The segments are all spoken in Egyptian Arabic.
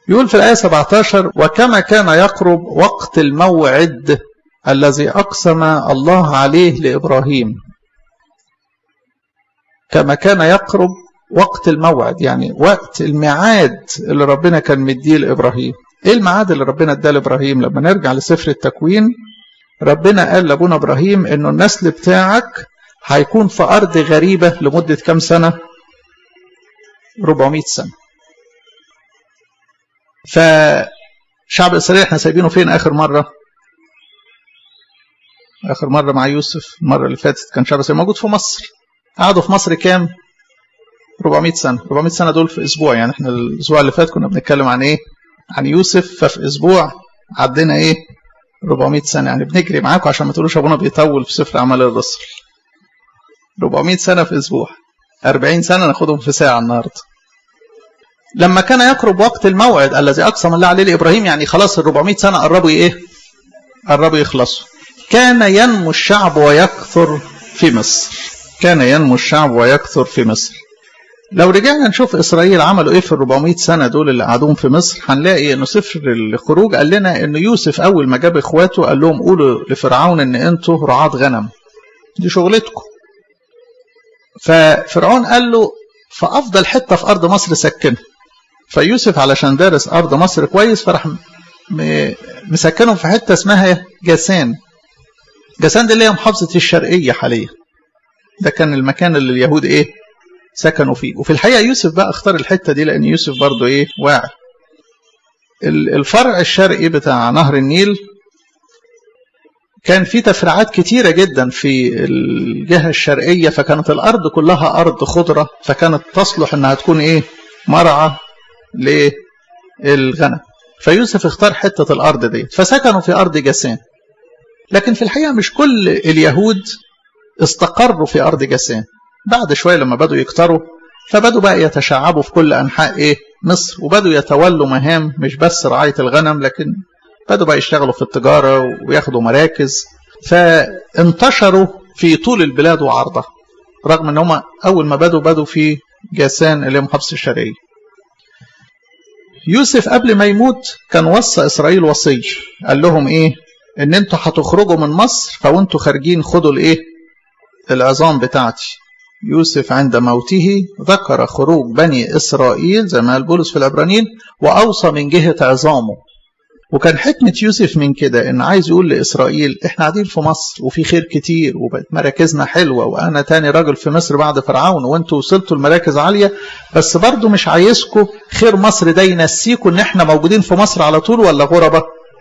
يقول في الآية 17 وكما كان يقرب وقت الموعد الذي أقسم الله عليه لإبراهيم كما كان يقرب وقت الموعد يعني وقت الميعاد اللي ربنا كان مديه لإبراهيم ايه الميعاد اللي ربنا اداه لإبراهيم لما نرجع لسفر التكوين ربنا قال لابونا إبراهيم انه النسل بتاعك هيكون في أرض غريبة لمدة كام سنة 400 سنة فشعب إسرائيل احنا سايبينه فين آخر مرة آخر مرة مع يوسف المرة اللي فاتت كان شعب إسرائيل موجود في مصر قعدوا في مصر كام 400 سنة 400 سنة دول في أسبوع يعني احنا الأسبوع اللي فات كنا بنتكلم عن إيه عن يوسف ففي أسبوع عدينا إيه 400 سنة يعني بنجري معاكم عشان ما تقولوش أبونا بيطول في سفر أعمال الرسل 400 سنة في أسبوع 40 سنة ناخدهم في ساعة النهاردة لما كان يقرب وقت الموعد الذي أقسم الله عليه لإبراهيم يعني خلاص ال 400 سنة قربوا إيه قربوا يخلصوا كان ينمو الشعب ويكثر في مصر كان ينمو الشعب ويكثر في مصر لو رجعنا نشوف إسرائيل عملوا إيه في ال 400 سنة دول اللي قعدوهم في مصر هنلاقي إنه سفر الخروج قال لنا إنه يوسف أول ما جاب إخواته قال لهم قولوا لفرعون إن أنتوا رعاة غنم دي شغلتكم ففرعون قال له في أفضل حتة في أرض مصر سكنه فيوسف علشان دارس أرض مصر كويس فراح مسكنهم في حتة اسمها جاسان جاسان دي اللي هي محافظة الشرقية حاليا ده كان المكان اللي اليهود إيه سكنوا فيه وفي الحقيقة يوسف بقى اختار الحتة دي لأن يوسف برضه إيه واعي الفرع الشرقي بتاع نهر النيل كان في تفريعات كتيرة جدا في الجهة الشرقية فكانت الأرض كلها أرض خضرة فكانت تصلح أنها تكون إيه مرعى للغنم فيوسف اختار حتة الأرض دي فسكنوا في أرض جسان لكن في الحقيقة مش كل اليهود استقروا في أرض جسان بعد شوية لما بدوا يكتروا فبدوا بقى يتشعبوا في كل أنحاء إيه مصر وبدوا يتولوا مهام مش بس رعاية الغنم لكن بدوا بقى يشتغلوا في التجارة وياخدوا مراكز فانتشروا في طول البلاد وعرضها رغم ان هم اول ما بدوا بدوا في جاسان اللي هي محافظة الشرقية يوسف قبل ما يموت كان وصى اسرائيل وصية قال لهم ايه ان انتوا هتخرجوا من مصر فوانتوا خارجين خدوا الايه العظام بتاعتي يوسف عند موته ذكر خروج بني اسرائيل زي ما قال بولس في العبرانيين واوصى من جهه عظامه وكان حكمة يوسف من كده إن عايز يقول لإسرائيل إحنا قاعدين في مصر وفي خير كتير وبقت مراكزنا حلوة وأنا تاني راجل في مصر بعد فرعون وأنتوا وصلتوا لمراكز عالية بس برضو مش عايزكم خير مصر ده ينسيكم إن إحنا موجودين في مصر على طول ولا غربة؟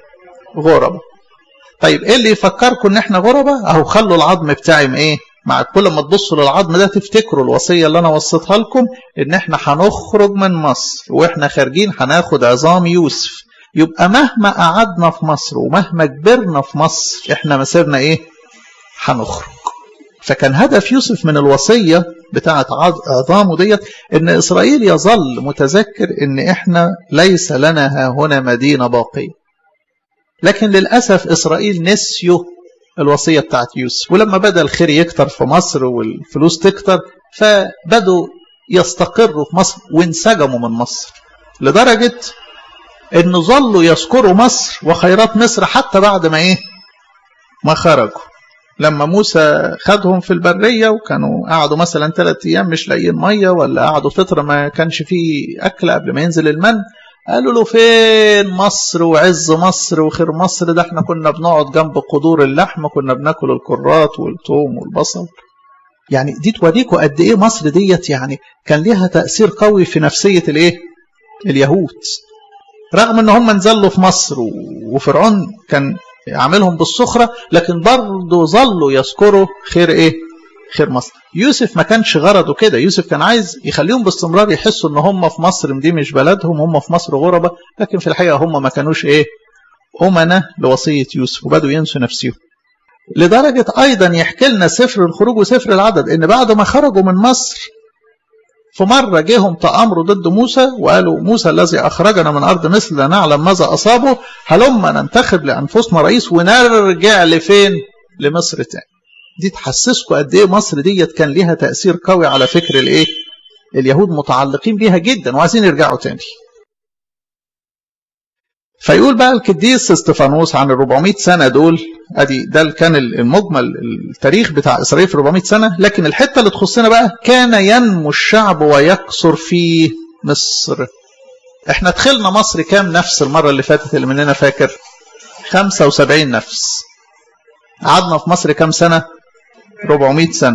غربة. طيب إيه اللي يفكركم إن إحنا غربة؟ أهو خلوا العظم بتاعي إيه؟ مع كل ما تبصوا للعظم ده تفتكروا الوصية اللي أنا وصيتها لكم إن إحنا هنخرج من مصر وإحنا خارجين هناخد عظام يوسف يبقى مهما قعدنا في مصر ومهما كبرنا في مصر احنا مسيرنا ايه هنخرج فكان هدف يوسف من الوصية بتاعة عظامه ديت ان اسرائيل يظل متذكر ان احنا ليس لنا ها هنا مدينة باقية لكن للأسف اسرائيل نسيوا الوصية بتاعت يوسف ولما بدأ الخير يكتر في مصر والفلوس تكتر فبدوا يستقروا في مصر وانسجموا من مصر لدرجة ان ظلوا يذكروا مصر وخيرات مصر حتى بعد ما ايه ما خرجوا لما موسى خدهم في البرية وكانوا قعدوا مثلا ثلاث أيام مش لاقيين مية ولا قعدوا فترة ما كانش فيه أكل قبل ما ينزل المن قالوا له فين مصر وعز مصر وخير مصر ده احنا كنا بنقعد جنب قدور اللحم كنا بناكل الكرات والثوم والبصل يعني دي توريكوا قد ايه مصر ديت يعني كان ليها تأثير قوي في نفسية الايه اليهود رغم ان هم نزلوا في مصر وفرعون كان عاملهم بالسخرة لكن برضه ظلوا يذكروا خير ايه خير مصر يوسف ما كانش غرضه كده يوسف كان عايز يخليهم باستمرار يحسوا ان هم في مصر دي مش بلدهم هم في مصر غربة لكن في الحقيقة هم ما كانوش ايه أمنة لوصية يوسف وبدوا ينسوا نفسهم لدرجة أيضا يحكي لنا سفر الخروج وسفر العدد إن بعد ما خرجوا من مصر في مرة جيهم تأمروا ضد موسى وقالوا موسى الذي أخرجنا من أرض مصر لا نعلم ماذا أصابه هلما ننتخب لأنفسنا رئيس ونرجع لفين لمصر تاني دي تحسسكم قد ايه مصر ديت كان ليها تأثير قوي على فكر الايه اليهود متعلقين بيها جدا وعايزين يرجعوا تاني فيقول بقى القديس استفانوس عن ال 400 سنة دول ادي ده كان المجمل التاريخ بتاع اسرائيل في 400 سنة لكن الحتة اللي تخصنا بقى كان ينمو الشعب ويكثر في مصر احنا دخلنا مصر كام نفس المرة اللي فاتت اللي مننا فاكر 75 نفس قعدنا في مصر كام سنة 400 سنة